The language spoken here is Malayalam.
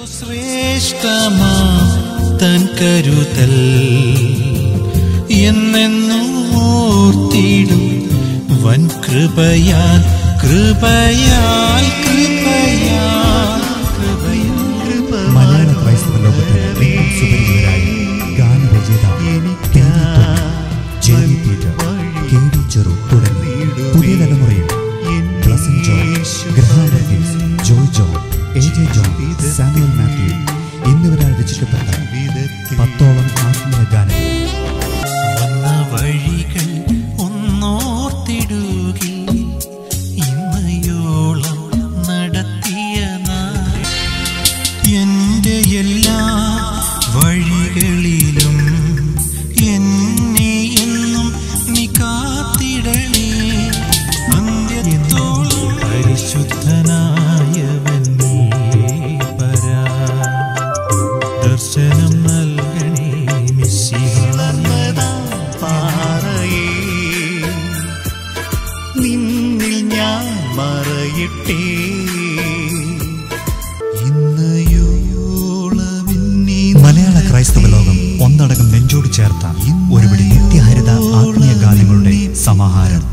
ശ്രേഷ്ഠമാ തൻ കരുതൽ എന്നെന്നും ഓർത്തിടും വൻ കൃപയാൽ കൃപയാൽ കൃപയാൽ കൃപയാൽ മലയാള ക്രൈസ്തവ ലോകത്തിന് ഏറ്റവും സുപരിചിതരായ ഗാനരചയിതാവ് Terry Thomas, Jerry Peter K D Cheru തുടങ്ങി പുതിയ തലമുറയിൽ Blesson John Graham Varghese Joy John A J John Samuel Mathew എന്നിവരാൽ രചിക്കപ്പെട്ട പത്തോളം ആത്മീയ ഗാനങ്ങൾ വന്ന വഴികൾ ഒന്നോർത്തിടുകിൽ ഇന്നയോളം നടത്തിയ നാൾ എന്റെ എല്ലാ വഴികളിലും എന്നെ എന്നും നീ കാത്തിടണേ അന്ത്യത്തോളം പരിശുദ്ധനായവൻ നീ പരാ ദർശനം നൽകണേ മിശിഹാ പാറയേ നിന്നിൽ ഞാൻ മറയട്ടെ മലയാള ക്രൈസ്തവ ലോകം ഒന്നടങ്കം നെഞ്ചോട് ചേർത്ത ഒരുപിടി നിത്യഹരിത ആത്മീയ ഗാനങ്ങളുടെ സമാഹാരം